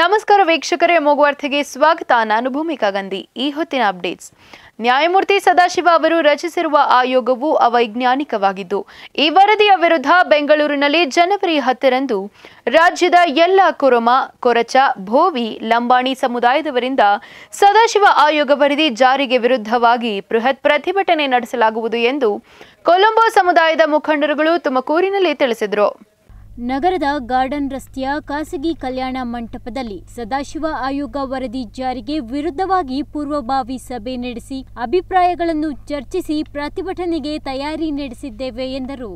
ನಮಸ್ಕಾರ ವೀಕ್ಷಕರೇ ಮೂಗುವಾರ್ತೆಗೆ ಸ್ವಾಗತ ನಾನು ಭೂಮಿಕಾ ಗಾಂಧಿ ಈ ಹೊತ್ತಿನ ಅಪ್ಡೇಟ್ಸ್ ನ್ಯಾಯಮೂರ್ತಿ ಸದಾಶಿವ ಅವರು ರಚಿಸಿರುವ ಆಯೋಗವು ಅವೈಜ್ಞಾನಿಕವಾಗಿದ್ದು ಈ ವರದಿಯ ವಿರುದ್ಧ ಬೆಂಗಳೂರಿನಲ್ಲಿ ಜನವರಿ ಹತ್ತರಂದು ರಾಜ್ಯದ ಎಲ್ಲ ಕುರುಮ ಕೊರಚ ಭೋವಿ ಲಂಬಾಣಿ ಸಮುದಾಯದವರಿಂದ ಸದಾಶಿವ ಆಯೋಗ ವರದಿ ಜಾರಿಗೆ ವಿರುದ್ಧವಾಗಿ ಬೃಹತ್ ಪ್ರತಿಭಟನೆ ನಡೆಸಲಾಗುವುದು ಎಂದು ಕೊಲಂಬೋ ಸಮುದಾಯದ ಮುಖಂಡರುಗಳು ತುಮಕೂರಿನಲ್ಲಿ ತಿಳಿಸಿದರು ನಗರದ ಗಾರ್ಡನ್ ರಸ್ತೆಯ ಖಾಸಗಿ ಕಲ್ಯಾಣ ಮಂಟಪದಲ್ಲಿ ಸದಾಶಿವ ಆಯೋಗ ವರದಿ ಜಾರಿಗೆ ವಿರುದ್ಧವಾಗಿ ಪೂರ್ವಭಾವಿ ಸಭೆ ನಡೆಸಿ ಅಭಿಪ್ರಾಯಗಳನ್ನು ಚರ್ಚಿಸಿ ಪ್ರತಿಭಟನೆಗೆ ತಯಾರಿ ನಡೆಸಿದ್ದೇವೆ ಎಂದರು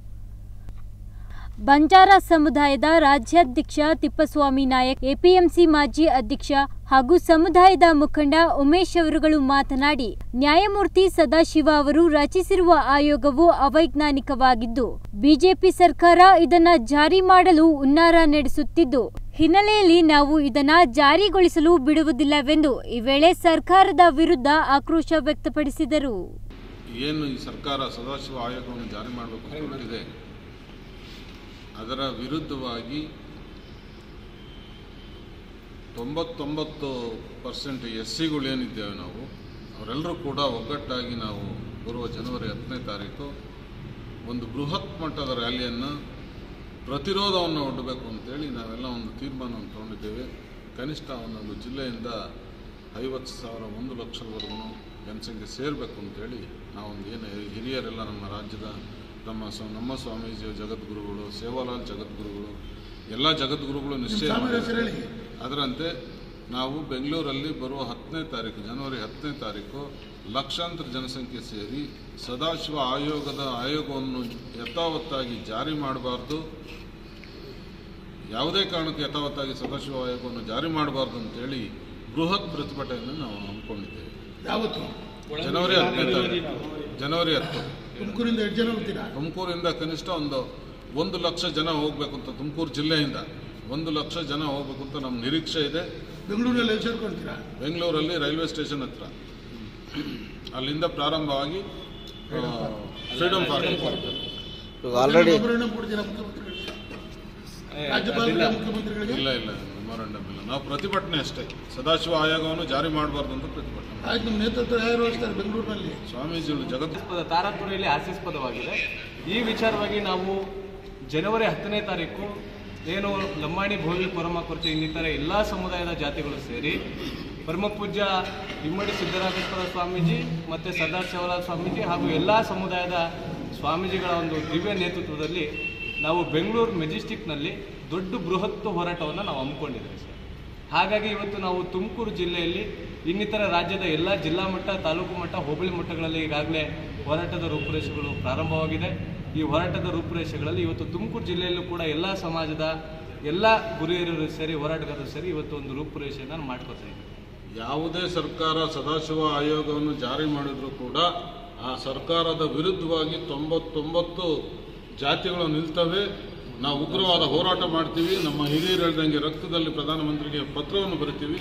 ಬಂಜಾರ ಸಮುದಾಯದ ರಾಜ್ಯಾಧ್ಯಕ್ಷ ತಿಪ್ಪಸ್ವಾಮಿ ನಾಯಕ್ ಎಪಿಎಂಸಿ ಮಾಜಿ ಅಧ್ಯಕ್ಷ ಹಾಗೂ ಸಮುದಾಯದ ಮುಖಂಡ ಉಮೇಶ್ ಅವರುಗಳು ಮಾತನಾಡಿ ನ್ಯಾಯಮೂರ್ತಿ ಸದಾಶಿವ ಅವರು ರಚಿಸಿರುವ ಆಯೋಗವು ಅವೈಜ್ಞಾನಿಕವಾಗಿದ್ದು ಬಿಜೆಪಿ ಸರ್ಕಾರ ಇದನ್ನ ಜಾರಿ ಮಾಡಲು ಹುನ್ನಾರ ನಡೆಸುತ್ತಿದ್ದು ಹಿನ್ನೆಲೆಯಲ್ಲಿ ನಾವು ಇದನ್ನ ಜಾರಿಗೊಳಿಸಲು ಬಿಡುವುದಿಲ್ಲವೆಂದು ಈ ವೇಳೆ ಸರ್ಕಾರದ ವಿರುದ್ಧ ಆಕ್ರೋಶ ವ್ಯಕ್ತಪಡಿಸಿದರು ಏನು ಈ ಸರ್ಕಾರ ಸದಾಶಿವ ಆಯೋಗವನ್ನು ಜಾರಿ ಮಾಡಬೇಕು ಅಂತ ಹೊರಟಿದೆ ಅದರ ವಿರುದ್ಧವಾಗಿ ತೊಂಬತ್ತೊಂಬತ್ತು ಪರ್ಸೆಂಟ್ ಎಸ್ ಸಿಗಳು ಏನಿದ್ದೇವೆ ನಾವು ಅವರೆಲ್ಲರೂ ಕೂಡ ಒಗ್ಗಟ್ಟಾಗಿ ನಾವು ಬರುವ ಜನವರಿ ಹತ್ತನೇ ತಾರೀಕು ಒಂದು ಬೃಹತ್ ಮಟ್ಟದ ರ್ಯಾಲಿಯನ್ನು ಪ್ರತಿರೋಧವನ್ನು ಒಡ್ಡಬೇಕು ಅಂತೇಳಿ ನಾವೆಲ್ಲ ಒಂದು ತೀರ್ಮಾನವನ್ನು ತಗೊಂಡಿದ್ದೇವೆ ಕನಿಷ್ಠ ಒಂದೊಂದು ಜಿಲ್ಲೆಯಿಂದ ಐವತ್ತು ಸಾವಿರ ಒಂದು ಲಕ್ಷದವರೆಗೂ ಜನಸಂಖ್ಯೆ ಸೇರಬೇಕು ಅಂತೇಳಿ ನಾವೊಂದು ಏನು ಹಿರಿಯರೆಲ್ಲ ನಮ್ಮ ರಾಜ್ಯದ ನಮ್ಮ ಸ್ವ ನಮ್ಮ ಸ್ವಾಮೀಜಿ ಜಗದ್ಗುರುಗಳು ಸೇವಾಲಾಲ್ ಜಗದ್ಗುರುಗಳು ಎಲ್ಲ ಜಗದ್ಗುರುಗಳು ನಿಶ್ಚಯ ಮಾಡಿದ್ದಾರೆ ಅದರಂತೆ ನಾವು ಬೆಂಗಳೂರಲ್ಲಿ ಬರುವ ಹತ್ತನೇ ತಾರೀಕು ಜನವರಿ ಹತ್ತನೇ ತಾರೀಕು ಲಕ್ಷಾಂತರ ಜನಸಂಖ್ಯೆ ಸೇರಿ ಸದಾಶಿವ ಆಯೋಗದ ಆಯೋಗವನ್ನು ಯಥಾವತ್ತಾಗಿ ಜಾರಿ ಮಾಡಬಾರ್ದು ಯಾವುದೇ ಕಾರಣಕ್ಕೆ ಯಥಾವತ್ತಾಗಿ ಸದಾಶಿವ ಆಯೋಗವನ್ನು ಜಾರಿ ಮಾಡಬಾರ್ದು ಅಂತೇಳಿ ಬೃಹತ್ ಪ್ರತಿಭಟನೆಯನ್ನು ನಾವು ಹಮ್ಮಿಕೊಂಡಿದ್ದೇವೆ ಯಾವತ್ತು ಜನವರಿ ಹತ್ತನೇ ತಾರೀಕು ಜನವರಿ ಹತ್ತು ತುಮಕೂರಿಂದ ಎಷ್ಟು ಜನ ಹೋಗ್ತೀರಾ ತುಮಕೂರಿಂದ ಕನಿಷ್ಠ ಒಂದು ಒಂದು ಲಕ್ಷ ಜನ ಹೋಗ್ಬೇಕು ಅಂತ ತುಮಕೂರು ಜಿಲ್ಲೆಯಿಂದ ಒಂದು ಲಕ್ಷ ಜನ ಹೋಗ್ಬೇಕು ಅಂತ ನಮ್ಮ ನಿರೀಕ್ಷೆ ಇದೆ ಬೆಂಗಳೂರಲ್ಲಿ ಎಲ್ಲಿ ಸೇರ್ಕೊಳ್ತೀರಾ ಬೆಂಗಳೂರಲ್ಲಿ ರೈಲ್ವೆ ಸ್ಟೇಷನ್ ಹತ್ರ ಅಲ್ಲಿಂದ ಪ್ರಾರಂಭವಾಗಿ ಫ್ರೀಡಮ್ ಪಾರ್ಕ್ ಆಲ್ರೆಡಿ ಮೆಮೊರಂಡಮ್ ಕೊಡ್ತೀರಾ ಮುಖ್ಯಮಂತ್ರಿಗಳಿಗೆ ರಾಜ್ಯಪಾಲರಿಗೆ ಮುಖ್ಯಮಂತ್ರಿಗಳಿಗೆ ಇಲ್ಲ ಇಲ್ಲ ಮೆಮೊರಂಡಮ್ ಇಲ್ಲ ನಾವು ಪ್ರತಿಭಟನೆ ಅಷ್ಟೇ ಸದಾಶಿವ ಆಯೋಗವನ್ನು ಜಾರಿ ಮಾಡಬಾರ್ದು ಅಂತ ಪ್ರತಿಭಟನೆ ಆಯ್ತು ನಿಮ್ಮ ನೇತೃತ್ವ ಯಾರು ವಹಿಸ್ತಾರೆ ಬೆಂಗಳೂರಿನಲ್ಲಿ ಸ್ವಾಮೀಜಿಗಳು ಜಗತ್ ಹಾಸ್ಯಾಸ್ಪದ ತಾರಾಪುರಿಯಲ್ಲಿ ಹಾಸ್ಯಾಸ್ಪದವಾಗಿದೆ ಈ ವಿಚಾರವಾಗಿ ನಾವು ಜನವರಿ ಹತ್ತನೇ ತಾರೀಕು ಏನು ಲಂಬಾಣಿ ಭೋವಿ ಕೊರಮ ಕೊರಚೆ ಇನ್ನಿತರ ಎಲ್ಲ ಸಮುದಾಯದ ಜಾತಿಗಳು ಸೇರಿ ಪರಮಪೂಜ್ಯ ಇಮ್ಮಡಿ ಸಿದ್ದರಾಮೇಶ್ವರ ಸ್ವಾಮೀಜಿ ಮತ್ತು ಸರ್ದಾರ್ ಶಿವಲಾಲ್ ಸ್ವಾಮೀಜಿ ಹಾಗೂ ಎಲ್ಲ ಸಮುದಾಯದ ಸ್ವಾಮೀಜಿಗಳ ಒಂದು ದಿವ್ಯ ನೇತೃತ್ವದಲ್ಲಿ ನಾವು ಬೆಂಗಳೂರು ಮೆಜೆಸ್ಟಿಕ್ನಲ್ಲಿ ದೊಡ್ಡ ಬೃಹತ್ ಹೋರಾಟವನ್ನು ನಾವು ಹಮ್ಮಿಕೊಂಡಿದ್ದೇವೆ ಸರ್ ಹಾಗಾಗಿ ಇವತ್ತು ನಾವು ತುಮಕೂರು ಜಿಲ್ಲೆಯಲ್ಲಿ ಇನ್ನಿತರ ರಾಜ್ಯದ ಎಲ್ಲ ಜಿಲ್ಲಾ ಮಟ್ಟ ತಾಲೂಕು ಮಟ್ಟ ಹೋಬಳಿ ಮಟ್ಟಗಳಲ್ಲಿ ಈಗಾಗಲೇ ಹೋರಾಟದ ರೂಪುರೇಷೆಗಳು ಪ್ರಾರಂಭವಾಗಿದೆ ಈ ಹೋರಾಟದ ರೂಪುರೇಷೆಗಳಲ್ಲಿ ಇವತ್ತು ತುಮಕೂರು ಜಿಲ್ಲೆಯಲ್ಲೂ ಕೂಡ ಎಲ್ಲ ಸಮಾಜದ ಎಲ್ಲ ಗುರಿಯರು ಸೇರಿ ಹೋರಾಟಗಾರರು ಸೇರಿ ಇವತ್ತು ಒಂದು ರೂಪುರೇಷೆಯನ್ನು ಮಾಡ್ಕೊತಾ ಇದ್ದೀವಿ ಯಾವುದೇ ಸರ್ಕಾರ ಸದಾಶಿವ ಆಯೋಗವನ್ನು ಜಾರಿ ಮಾಡಿದರೂ ಕೂಡ ಆ ಸರ್ಕಾರದ ವಿರುದ್ಧವಾಗಿ ತೊಂಬತ್ತೊಂಬತ್ತು ಜಾತಿಗಳು ನಿಲ್ತವೆ ನಾವು ಉಗ್ರವಾದ ಹೋರಾಟ ಮಾಡ್ತೀವಿ ನಮ್ಮ ಹಿರಿಯರು ಹೇಳ್ದಂಗೆ ರಕ್ತದಲ್ಲಿ ಪ್ರಧಾನಮಂತ್ರಿಗೆ ಪತ್ರವನ್ನು ಬರಿತೀವಿ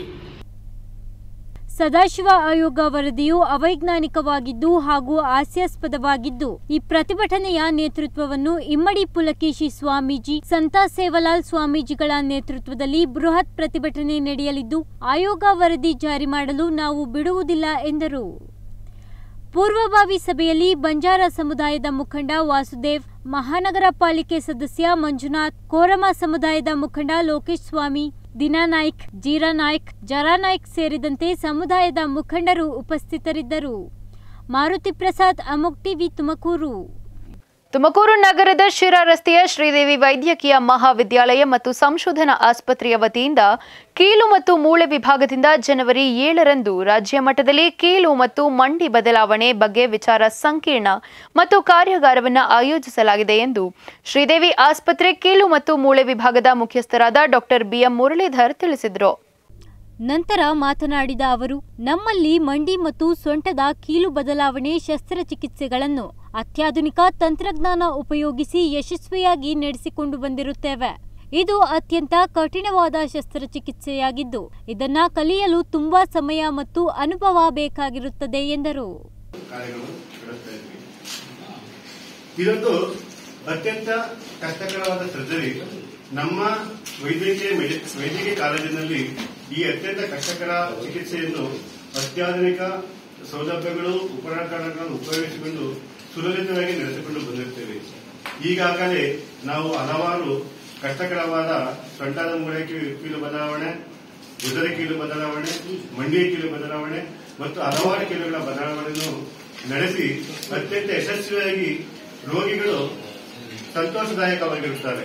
ಸದಾಶಿವ ಆಯೋಗ ವರದಿಯು ಅವೈಜ್ಞಾನಿಕವಾಗಿದ್ದು ಹಾಗೂ ಹಾಸ್ಯಾಸ್ಪದವಾಗಿದ್ದು ಈ ಪ್ರತಿಭಟನೆಯ ನೇತೃತ್ವವನ್ನು ಇಮ್ಮಡಿ ಪುಲಕೇಶಿ ಸ್ವಾಮೀಜಿ ಸಂತ ಸೇವಲಾಲ್ ಸ್ವಾಮೀಜಿಗಳ ನೇತೃತ್ವದಲ್ಲಿ ಬೃಹತ್ ಪ್ರತಿಭಟನೆ ನಡೆಯಲಿದ್ದು ಆಯೋಗ ವರದಿ ಜಾರಿ ಮಾಡಲು ನಾವು ಬಿಡುವುದಿಲ್ಲ ಎಂದರು ಪೂರ್ವಭಾವಿ ಸಭೆಯಲ್ಲಿ ಬಂಜಾರ ಸಮುದಾಯದ ಮುಖಂಡ ವಾಸುದೇವ್ ಮಹಾನಗರ ಪಾಲಿಕೆ ಸದಸ್ಯ ಮಂಜುನಾಥ್ ಕೋರಮ ಸಮುದಾಯದ ಮುಖಂಡ ಲೋಕೇಶ್ ಸ್ವಾಮಿ ದಿನಾ ನಾಯ್ಕ್ ಜೀರಾ ನಾಯ್ಕ್ ಜರಾ ನಾಯ್ಕ್ ಸೇರಿದಂತೆ ಸಮುದಾಯದ ಮುಖಂಡರು ಉಪಸ್ಥಿತರಿದ್ದರು ಮಾರುತಿ ಪ್ರಸಾದ್ ಅಮೋಕ್ ಟಿವಿ ತುಮಕೂರು ತುಮಕೂರು ನಗರದ ಶಿರಾ ರಸ್ತೆಯ ಶ್ರೀದೇವಿ ವೈದ್ಯಕೀಯ ಮಹಾವಿದ್ಯಾಲಯ ಮತ್ತು ಸಂಶೋಧನಾ ಆಸ್ಪತ್ರೆಯ ವತಿಯಿಂದ ಕೀಲು ಮತ್ತು ಮೂಳೆ ವಿಭಾಗದಿಂದ ಜನವರಿ ಏಳರಂದು ರಾಜ್ಯ ಮಟ್ಟದಲ್ಲಿ ಕೀಲು ಮತ್ತು ಮಂಡಿ ಬದಲಾವಣೆ ಬಗ್ಗೆ ವಿಚಾರ ಸಂಕಿರಣ ಮತ್ತು ಕಾರ್ಯಾಗಾರವನ್ನು ಆಯೋಜಿಸಲಾಗಿದೆ ಎಂದು ಶ್ರೀದೇವಿ ಆಸ್ಪತ್ರೆ ಕೀಲು ಮತ್ತು ಮೂಳೆ ವಿಭಾಗದ ಮುಖ್ಯಸ್ಥರಾದ ಡಾಕ್ಟರ್ ಬಿಎಂ ಮುರಳೀಧರ್ ತಿಳಿಸಿದರು ನಂತರ ಮಾತನಾಡಿದ ಅವರು ನಮ್ಮಲ್ಲಿ ಮಂಡಿ ಮತ್ತು ಸೊಂಟದ ಕೀಲು ಬದಲಾವಣೆ ಶಸ್ತ್ರಚಿಕಿತ್ಸೆಗಳನ್ನು ಅತ್ಯಾಧುನಿಕ ತಂತ್ರಜ್ಞಾನ ಉಪಯೋಗಿಸಿ ಯಶಸ್ವಿಯಾಗಿ ನಡೆಸಿಕೊಂಡು ಬಂದಿರುತ್ತೇವೆ ಇದು ಅತ್ಯಂತ ಕಠಿಣವಾದ ಶಸ್ತ್ರಚಿಕಿತ್ಸೆಯಾಗಿದ್ದು ಇದನ್ನ ಕಲಿಯಲು ತುಂಬಾ ಸಮಯ ಮತ್ತು ಅನುಭವ ಬೇಕಾಗಿರುತ್ತದೆ ಎಂದರು ಕಾರ್ಯಗಳು ನಡೆಸ್ತಾ ಇದ್ವಿ ಇದೊಂದು ಅತ್ಯಂತ ಕಷ್ಟಕರವಾದ ಸರ್ಜರಿ ನಮ್ಮ ವೈದ್ಯಕೀಯ ಮೆಡಿ- ವೈದ್ಯಕೀಯ ಕಾಲೇಜಿನಲ್ಲಿ ಈ ಅತ್ಯಂತ ಕಷ್ಟಕರ ಚಿಕಿತ್ಸೆಯನ್ನು ಅತ್ಯಾಧುನಿಕ ಸೌಲಭ್ಯಗಳು ಉಪಕರಣಗಳನ್ನು ಉಪಯೋಗಿಸಿಕೊಂಡು ಸುಲಲಿತವಾಗಿ ನಡೆಸಿಕೊಂಡು ಬಂದಿರುತ್ತೇವೆ ಈಗಾಗಲೇ ನಾವು ಹಲವಾರು ಕಷ್ಟಕರವಾದ ಸೊಂಟದ ಮೂಳೆ ಕೀ- ಕೀಲು ಬದಲಾವಣೆ ಉದರ ಕೀಲು ಬದಲಾವಣೆ ಮಂಡಿಯ ಕೀಲು ಬದಲಾವಣೆ ಮತ್ತು ಹಲವಾರು ಕೀಲುಗಳ ಬದಲಾವಣೆಯನ್ನು ನಡೆಸಿ ಅತ್ಯಂತ ಯಶಸ್ವಿಯಾಗಿ ರೋಗಿಗಳು ಸಂತೋಷದಾಯಕವಾಗಿರುತ್ತಾರೆ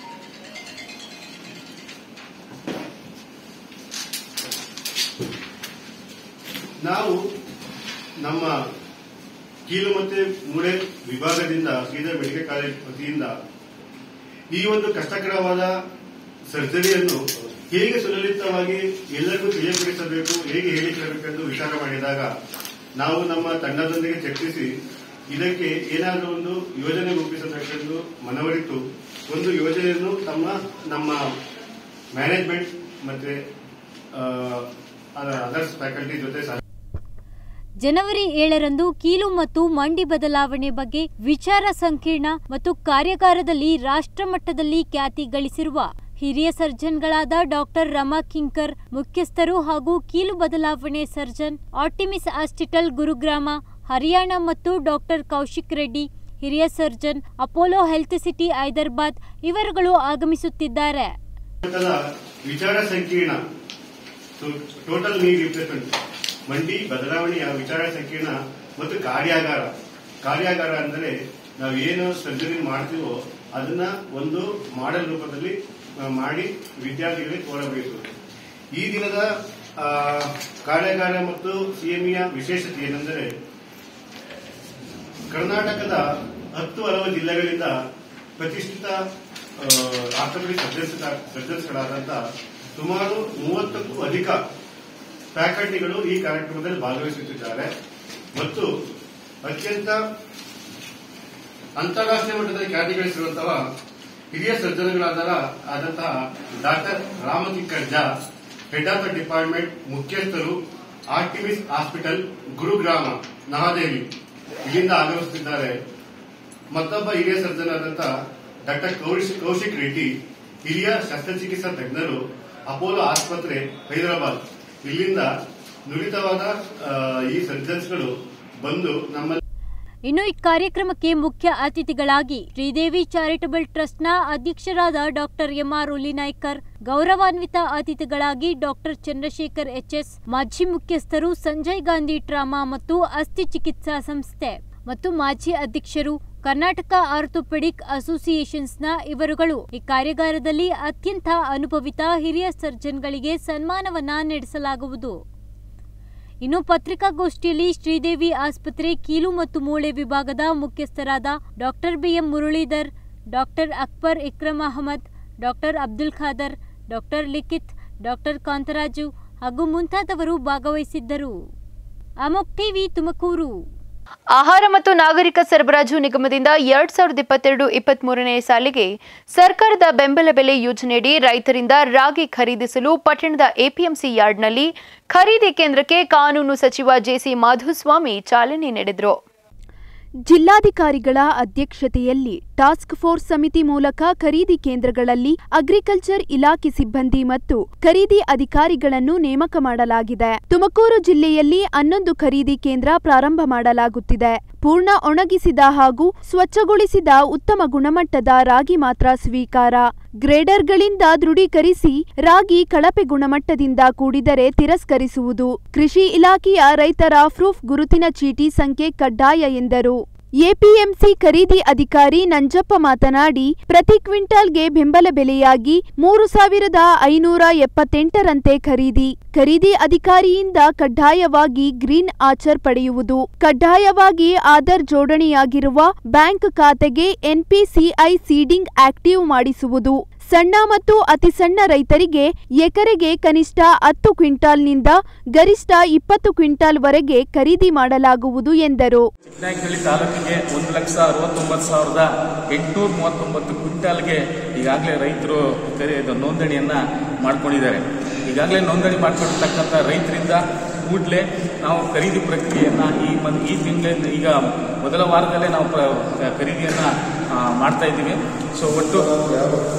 ನಾವು ನಮ್ಮ ಕೀಲು ಮತ್ತೆ ಮೂಳೆ ವಿಭಾಗದಿಂದ ಶ್ರೀಧರ್ ಮೆಡಿಕಲ್ ಕಾಲೇಜ್ ವತಿಯಿಂದ ಈ ಒಂದು ಕಷ್ಟಕರವಾದ ಸರ್ಜರಿಯನ್ನು ಹೇಗೆ ಸುಲಲಿತವಾಗಿ ಎಲ್ಲರಿಗೂ ತಿಳಿಯಪಡಿಸಬೇಕು ಹೇಗೆ ಹೇಳಿಕೊಳ್ಳಬೇಕೆಂದು ವಿಚಾರ ಮಾಡಿದಾಗ ನಾವು ನಮ್ಮ ತಂಡದೊಂದಿಗೆ ಚರ್ಚಿಸಿ ಇದಕ್ಕೆ ಏನಾದರೂ ಒಂದು ಯೋಜನೆ ರೂಪಿಸಬೇಕೆಂದು ಮನವರಿತು ಒಂದು ಯೋಜನೆಯನ್ನು ತಮ್ಮ ನಮ್ಮ ಮ್ಯಾನೇಜ್ಮೆಂಟ್ ಮತ್ತೆ ಅದರ್ಸ್ ಫ್ಯಾಕಲ್ಟಿ ಜೊತೆ ಸಹ ಜನವರಿ ಏಳರಂದು ಕೀಲು ಮತ್ತು ಮಂಡಿ ಬದಲಾವಣೆ ಬಗ್ಗೆ ವಿಚಾರ ಸಂಕಿರಣ ಮತ್ತು ಕಾರ್ಯಾಗಾರದಲ್ಲಿ ರಾಷ್ಟ್ರಮಟ್ಟದಲ್ಲಿ ಖ್ಯಾತಿ ಗಳಿಸಿರುವ ಹಿರಿಯ ಸರ್ಜನ್ಗಳಾದ ಡಾಕ್ಟರ್ ರಮಾ ಕಿಂಕರ್ ಮುಖ್ಯಸ್ಥರು ಹಾಗೂ ಕೀಲು ಬದಲಾವಣೆ surgeon Artemis hospital Gurugram Haryana ಮತ್ತು ಡಾಕ್ಟರ್ ಕೌಶಿಕ್ ರೆಡ್ಡಿ ಹಿರಿಯ surgeon Apollo Health City Hyderabad ಇವರುಗಳು ಆಗಮಿಸುತ್ತಿದ್ದಾರೆ ಮಟ್ಟದ ವಿಚಾರ ಸಂಕೀರ್ಣ ಟೋಟಲ್ ನೀ ರಿಪ್ಲೇಸ್ಮೆಂಟ್ ಮಂಡಿ ಬದಲಾವಣೆಯ ವಿಚಾರ ಸಂಕೀರ್ಣ ಮತ್ತು ಕಾರ್ಯಾಗಾರ ಕಾರ್ಯಾಗಾರ ಅಂದರೆ ನಾವು ಏನು ಸರ್ಜರಿ ಮಾಡ್ತೀವೋ ಅದನ್ನ ಒಂದು ಮಾಡೆಲ್ ರೂಪದಲ್ಲಿ ಆ, ಮಾಡಿ ವಿದ್ಯಾರ್ಥಿಗಳಿಗೆ ತೋರಬಯಸುವುದು ಈ ದಿನದ ಆ, ಕಾರ್ಯಾಗಾರ ಮತ್ತು ಸಿಎಂಇಯ ವಿಶೇಷತೆ ಏನೆಂದರೆ ಕರ್ನಾಟಕದ ಹತ್ತು ಹಲವು ಜಿಲ್ಲೆಗಳಿಂದ ಪ್ರತಿಷ್ಠಿತ ಆರ್ಥೋಪೆಡಿಕ್ ಸರ್ಜನ್ಸ್ ಸರ್ಜನ್ಸ್ಗಳಾದಂಥ ಸುಮಾರು ಮೂವತ್ತಕ್ಕೂ ಅಧಿಕ ಫ್ಯಾಕಲ್ಟಿಗಳು ಈ ಕಾರ್ಯಕ್ರಮದಲ್ಲಿ ಭಾಗವಹಿಸುತ್ತಿದ್ದಾರೆ ಮತ್ತು ಅತ್ಯಂತ ಅಂತಾರಾಷ್ಟ್ರೀಯ ಮಟ್ಟದಲ್ಲಿ ಖ್ಯಾತಿ ಗಳಿಸಿರುವಂತಹ ಹಿರಿಯ ಸರ್ಜನ್ಗಳಾದ ಆದಂತಹ doctor Ramkinkar Jha head of the department ಮುಖ್ಯಸ್ಥರು ಆರ್ಟಿಮಿಸ್ ಹಾಸ್ಪಿಟಲ್ ಗುರುಗ್ರಾಮ ನವದೆಹಲಿ ಇಲ್ಲಿಂದ ಆಗಮಿಸುತ್ತಿದ್ದಾರೆ ಮತ್ತೊಬ್ಬ ಹಿರಿಯ ಸರ್ಜನ್ ಆದಂತಹ ಡಾಕ್ಟರ್ ಕೌಶಿಕ್ ಕೌಶಿಕ್ ರೆಡ್ಡಿ ಹಿರಿಯ ಶಸ್ತ್ರಚಿಕಿತ್ಸಾ ತಜ್ಞರು ಅಪೋಲೋ ಆಸ್ಪತ್ರೆ ಹೈದರಾಬಾದ್ ಇಲ್ಲಿಂದ ನುರಿತವಾದ ಆ, ಈ ಸರ್ಜನ್ಸ್ಗಳು ಬಂದು ನಮ್ಮ ಇನ್ನು ಈ ಕಾರ್ಯಕ್ರಮಕ್ಕೆ ಮುಖ್ಯ ಅತಿಥಿಗಳಾಗಿ ಶ್ರೀದೇವಿ ಚಾರಿಟಬಲ್ ಟ್ರಸ್ಟ್ನ ಅಧ್ಯಕ್ಷರಾದ ಡಾಕ್ಟರ್ ಎಂಆರ್ ಉಲಿನಾಯ್ಕರ್ ಗೌರವಾನ್ವಿತ ಅತಿಥಿಗಳಾಗಿ ಡಾಕ್ಟರ್ ಚಂದ್ರಶೇಖರ್ ಎಚ್ಎಸ್ ಮಾಜಿ ಮುಖ್ಯಸ್ಥರು ಸಂಜಯ್ ಗಾಂಧಿ ಟ್ರಾಮಾ ಮತ್ತು ಅಸ್ಥಿ ಚಿಕಿತ್ಸಾ ಸಂಸ್ಥೆ ಮತ್ತು ಮಾಜಿ ಅಧ್ಯಕ್ಷರು ಕರ್ನಾಟಕ ಆರ್ಥೋಪೆಡಿಕ್ ಅಸೋಸಿಯೇಷನ್ಸ್ನ ಇವರುಗಳು ಈ ಕಾರ್ಯಾಗಾರದಲ್ಲಿ ಅತ್ಯಂತ ಅನುಭವಿತ ಹಿರಿಯ ಸರ್ಜನ್ಗಳಿಗೆ ಸನ್ಮಾನವನ್ನ ನಡೆಸಲಾಗುವುದು ಇನ್ನು ಪತ್ರಿಕಾಗೋಷ್ಠಿಯಲ್ಲಿ ಶ್ರೀದೇವಿ ಆಸ್ಪತ್ರೆ ಕೀಲು ಮತ್ತು ಮೂಳೆ ವಿಭಾಗದ ಮುಖ್ಯಸ್ಥರಾದ doctor BM Muralidhar doctor Akbar Ikram Ahmad doctor Abdul Khader doctor Likhith doctor Kantharaju ಹಾಗೂ ಮುಂತಾದವರು ಭಾಗವಹಿಸಿದ್ದರು ಅಮೋಕ್ ಟಿವಿ ತುಮಕೂರು ಆಹಾರ ಮತ್ತು ನಾಗರಿಕ ಸರಬರಾಜು ನಿಗಮದಿಂದ ಎರಡ್ ಸಾವಿರದ ಇಪ್ಪತ್ತೆರಡು ಇಪ್ಪತ್ಮೂರನೇ ಸಾಲಿಗೆ ಸರ್ಕಾರದ ಬೆಂಬಲ ಬೆಲೆ ಯೋಜನೆಯಡಿ ರೈತರಿಂದ ರಾಗಿ ಖರೀದಿಸಲು ಪಟ್ಟಣದ ಎಪಿಎಂಸಿ ಯಾರ್ಡ್ನಲ್ಲಿ ಖರೀದಿ ಕೇಂದ್ರಕ್ಕೆ ಕಾನೂನು ಸಚಿವ ಜೆಸಿ ಮಾಧುಸ್ವಾಮಿ ಚಾಲನೆ ನೀಡಿದರು ಜಿಲ್ಲಾಧಿಕಾರಿಗಳ ಅಧ್ಯಕ್ಷತೆಯಲ್ಲಿ ಟಾಸ್ಕ್ ಫೋರ್ಸ್ ಸಮಿತಿ ಮೂಲಕ ಖರೀದಿ ಕೇಂದ್ರಗಳಲ್ಲಿ ಅಗ್ರಿಕಲ್ಚರ್ ಇಲಾಖೆ ಸಿಬ್ಬಂದಿ ಮತ್ತು ಖರೀದಿ ಅಧಿಕಾರಿಗಳನ್ನು ನೇಮಕ ಮಾಡಲಾಗಿದೆ ತುಮಕೂರು ಜಿಲ್ಲೆಯಲ್ಲಿ ಹನ್ನೊಂದು ಖರೀದಿ ಕೇಂದ್ರ ಪ್ರಾರಂಭ ಮಾಡಲಾಗುತ್ತಿದೆ ಪೂರ್ಣ ಒಣಗಿಸಿದ ಹಾಗೂ ಸ್ವಚ್ಛಗೊಳಿಸಿದ ಉತ್ತಮ ಗುಣಮಟ್ಟದ ರಾಗಿ ಮಾತ್ರ ಸ್ವೀಕಾರ ಗ್ರೇಡರ್ಗಳಿಂದ ದೃಢೀಕರಿಸಿ ರಾಗಿ ಕಳಪೆ ಗುಣಮಟ್ಟದಿಂದ ಕೂಡಿದರೆ ತಿರಸ್ಕರಿಸುವುದು ಕೃಷಿ ಇಲಾಖೆಯ ರೈತರ ಪ್ರೂಫ್ ಗುರುತಿನ ಚೀಟಿ ಸಂಖ್ಯೆ ಕಡ್ಡಾಯ ಎಂದರು ಎಪಿಎಂಸಿ ಖರೀದಿ ಅಧಿಕಾರಿ ನಂಜಪ್ಪ ಮಾತನಾಡಿ ಪ್ರತಿ ಕ್ವಿಂಟಾಲ್ಗೆ ಬೆಂಬಲ ಬೆಲೆಯಾಗಿ ಮೂರು ಸಾವಿರದ ಐನೂರ ಎಪ್ಪತ್ತೆಂಟರಂತೆ ಖರೀದಿ ಖರೀದಿ ಅಧಿಕಾರಿಯಿಂದ ಕಡ್ಡಾಯವಾಗಿ ಗ್ರೀನ್ ಆಚರ್ ಪಡೆಯುವುದು ಕಡ್ಡಾಯವಾಗಿ ಆಧಾರ್ ಜೋಡಣೆಯಾಗಿರುವ ಬ್ಯಾಂಕ್ ಖಾತೆಗೆ ಎನ್ಪಿಸಿಐ ಸೀಡಿಂಗ್ ಆಕ್ಟಿವ್ ಮಾಡಿಸುವುದು ಸಣ್ಣ ಮತ್ತು ಅತಿ ಸಣ್ಣ ರೈತರಿಗೆ ಎಕರೆಗೆ ಕನಿಷ್ಠ ಹತ್ತು ಕ್ವಿಂಟಾಲ್ನಿಂದ ಗರಿಷ್ಠ ಇಪ್ಪತ್ತು ಕ್ವಿಂಟಾಲ್ ವರೆಗೆ ಖರೀದಿ ಮಾಡಲಾಗುವುದು ಎಂದರು ಚಿಕ್ಕನಾಯಕನಹಳ್ಳಿ ತಾಲೂಕಿಗೆ ಒಂದು ಲಕ್ಷ ಅರವತ್ತೊಂಬತ್ತು ಸಾವಿರದ ಎಂಟುನೂರ ಮೂವತ್ತೊಂಬತ್ತು ಕ್ವಿಂಟಾಲ್ಗೆ ಈಗಾಗಲೇ ರೈತರು ಕರೆ- ಇದು ನೋಂದಣಿಯನ್ನ ಮಾಡ್ಕೊಂಡಿದ್ದಾರೆ ಈಗಾಗಲೇ ನೋಂದಣಿ ಮಾಡ್ಕೊಂಡಿರ್ತಕ್ಕಂಥ ರೈತರಿಂದ ಕೂಡಲೇ ನಾವು ಖರೀದಿ ಪ್ರಕ್ರಿಯೆಯನ್ನ ಈ ಮನ್ ಈ ತಿಂಗಳಿಂದ ಈಗ ಮೊದಲ ವಾರದಲ್ಲೇ ನಾವು ಪ್ರ- ಖರೀದಿಯನ್ನ ಆ, ಮಾಡ್ತಾ ಇದ್ದೀವಿ ಸೊ ಒಟ್ಟು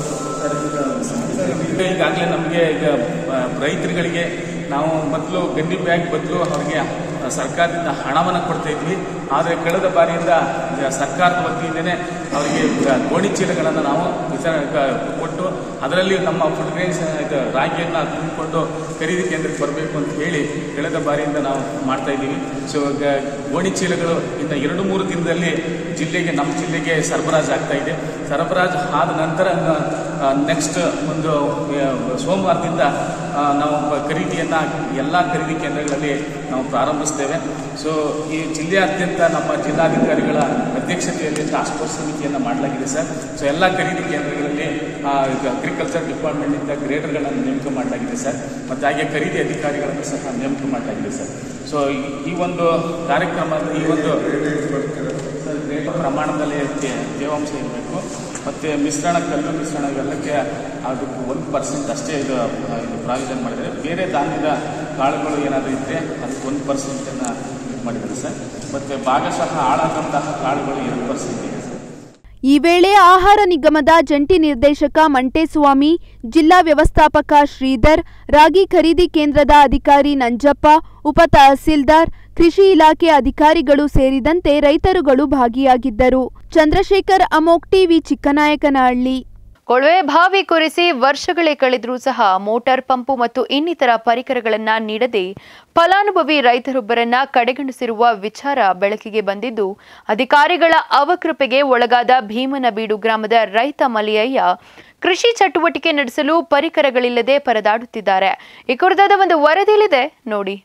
ಈಗಾಗಲೇ ನಮಗೆ ಈಗ ಆ, ರೈತರುಗಳಿಗೆ ನಾವು ಮೊದಲು ಗಂಡಿ ಬ್ಯಾಗ್ ಬದಲು ಅವರಿಗೆ ಸರ್ಕಾರದಿಂದ ಹಣವನ್ನು ಕೊಡ್ತಾ ಇದ್ವಿ ಆದರೆ ಕಳೆದ ಬಾರಿಯಿಂದ ಈಗ ಸರ್ಕಾರದ ವತಿಯಿಂದನೇ ಅವರಿಗೆ ಗ- ಗೋಣಿ ಚೀಲಗಳನ್ನು ನಾವು ವಿತರಣೆ ಕ- ಕೊಟ್ಟು ಅದರಲ್ಲಿ ನಮ್ಮ ಫುಡ್ ಗ್ರೈನ್ಸ್ ಇದು ರಾಗಿಯನ್ನು ತುಂಬಿಕೊಂಡು ಖರೀದಿ ಕೇಂದ್ರಕ್ಕೆ ಬರಬೇಕು ಅಂತ ಹೇಳಿ ಕಳೆದ ಬಾರಿಯಿಂದ ನಾವು ಮಾಡ್ತಾ ಇದ್ದೀವಿ ಸೊ ಈಗ ಗೋಣಿ ಚೀಲಗಳು ಇನ್ನು ಎರಡು ಮೂರು ದಿನದಲ್ಲಿ ಜಿಲ್ಲೆಗೆ ನಮ್ಮ ಜಿಲ್ಲೆಗೆ ಸರಬರಾಜು ಆಗ್ತಾ ಇದೆ ಸರಬರಾಜು ಆದ ನಂತರ ನೆಕ್ಸ್ಟ್ ಒಂದು ಆ, ಸೋಮವಾರದಿಂದ ಆ, ನಾವು ಬ- ಖರೀದಿಯನ್ನು ಎಲ್ಲ ಖರೀದಿ ಕೇಂದ್ರಗಳಲ್ಲಿ ನಾವು ಪ್ರಾರಂಭಿಸ್ತೇವೆ ಸೊ ಈ ಜಿಲ್ಲೆಯಾದ್ಯಂತ ನಮ್ಮ ಜಿಲ್ಲಾಧಿಕಾರಿಗಳ ಅಧ್ಯಕ್ಷತೆಯಲ್ಲಿ ಟಾಸ್ಕ್ ಫೋರ್ಸ್ ಸಮಿತಿಯನ್ನು ಮಾಡಲಾಗಿದೆ ಸರ್ ಸೊ ಎಲ್ಲ ಖರೀದಿ ಕೇಂದ್ರಗಳಲ್ಲಿ ಆ, ಈಗ ಅಗ್ರಿಕಲ್ಚರ್ ಡಿಪಾರ್ಟ್ಮೆಂಟಿಂದ ಗ್ರೇಡರ್ಗಳನ್ನು ನೇಮಕ ಮಾಡಲಾಗಿದೆ ಸರ್ ಮತ್ತು ಹಾಗೆ ಖರೀದಿ ಅಧಿಕಾರಿಗಳನ್ನು ಸಹ ನೇಮಕ ಮಾಡಲಾಗಿದೆ ಸರ್ ಸೊ ಈ- ಈ ಒಂದು ಕಾರ್ಯಕ್ರಮ ಈ ಒಂದು ಸರ್, ಗ್ರೇಟ್ ಪ್ರಮಾಣದಲ್ಲಿ ತೇ- ತೇವಾಂಶ ಇರಬೇಕು ಮತ್ತು ಮಿಶ್ರಣ ಕಲ್ಲು ಮಿಶ್ರಣ ಇವೆಲ್ಲಕ್ಕೆ ಅದಕ್ಕೆ ಒಂದು ಪರ್ಸೆಂಟ್ ಅಷ್ಟೇ ಇದು ಆ, ಇದು ಪ್ರಾವಿಷನ್ ಮಾಡಿದ್ದಾರೆ ಬೇರೆ ಧಾನ್ಯದ ಕಾಳುಗಳು ಏನಾದರೂ ಇದ್ದರೆ ಅದಕ್ಕೆ ಒಂದು ಪರ್ಸೆಂಟನ್ನು ಇದು ಮಾಡಿದ್ದಾರೆ ಸರ್ ಮತ್ತು ಭಾಗಶಃ ಹಾಳಾದಂತಹ ಕಾಳುಗಳು ಎರಡು ಪರ್ಸೆಂಟ್ ಇದೆ ಸರ್ ಈ ವೇಳೆ ಆಹಾರ ನಿಗಮದ ಜಂಟಿ ನಿರ್ದೇಶಕ ಮಂಟೇಸ್ವಾಮಿ ಜಿಲ್ಲಾ ವ್ಯವಸ್ಥಾಪಕ ಶ್ರೀಧರ್ ರಾಗಿ ಖರೀದಿ ಕೇಂದ್ರದ ಅಧಿಕಾರಿ ನಂಜಪ್ಪ ಉಪ ತಹಸೀಲ್ದಾರ್ ಕೃಷಿ ಇಲಾಖೆ ಅಧಿಕಾರಿಗಳು ಸೇರಿದಂತೆ ರೈತರುಗಳು ಭಾಗಿಯಾಗಿದ್ದರು ಚಂದ್ರಶೇಖರ್ ಅಮೋಕ್ ಟಿವಿ ಚಿಕ್ಕನಾಯಕನಹಳ್ಳಿ ಕೊಳವೆ ಬಾವಿ ಕೊರೆಸಿ ವರ್ಷಗಳೇ ಕಳೆದರೂ ಸಹ ಮೋಟಾರ್ ಪಂಪು ಮತ್ತು ಇನ್ನಿತರ ಪರಿಕರಗಳನ್ನ ನೀಡದೆ ಫಲಾನುಭವಿ ರೈತರೊಬ್ಬರನ್ನ ಕಡೆಗಣಿಸಿರುವ ವಿಚಾರ ಬೆಳಕಿಗೆ ಬಂದಿದ್ದು ಅಧಿಕಾರಿಗಳ ಅವಕೃಪೆಗೆ ಒಳಗಾದ ಭೀಮನಬೀಡು ಗ್ರಾಮದ ರೈತ ಮಲಿಯಯ್ಯ ಕೃಷಿ ಚಟುವಟಿಕೆ ನಡೆಸಲು ಪರಿಕರಗಳಿಲ್ಲದೆ ಪರದಾಡುತ್ತಿದ್ದಾರೆ ಈ ಕುರಿತಾದ ಒಂದು ವರದಿಯಲ್ಲಿದೆ ನೋಡಿ